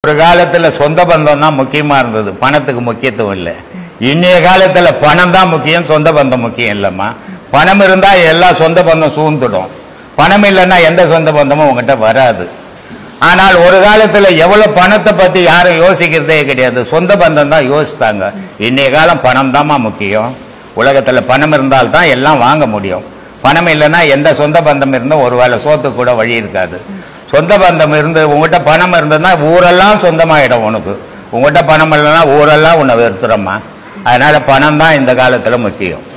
ஒரு காலத்துல சொந்த பந்தம் தான் முக்கியமா இருந்தது பணத்துக்கு முக்கியத்துவம் இல்லை இன்னைய காலத்துல பணம் தான் முக்கியம் சொந்த பந்தம் முக்கியம் இல்லம்மா பணம் இருந்தா எல்லா சொந்த பந்தம் சூழ்ந்துடும் பணம் இல்லைன்னா எந்த சொந்த பந்தமும் உங்ககிட்ட வராது ஆனால் ஒரு காலத்துல எவ்வளவு பணத்தை பத்தி யாரும் யோசிக்கிறதே கிடையாது சொந்த பந்தம் தான் யோசித்தாங்க இன்னைய காலம் பணம் தாம்மா முக்கியம் உலகத்துல பணம் இருந்தால்தான் எல்லாம் வாங்க முடியும் பணம் இல்லைன்னா எந்த சொந்த பந்தம் இருந்தும் ஒருவேளை சோத்துக்கு கூட வழி இருக்காது சொந்த பந்தம் இருந்து உங்ககிட்ட பணம் இருந்ததுன்னா ஊரெல்லாம் சொந்தமாயிடும் உனக்கு உங்ககிட்ட பணம் இல்லைன்னா ஊரெல்லாம் உன்னை வெறுத்துறம்மா அதனால பணம் தான் இந்த காலத்துல முக்கியம்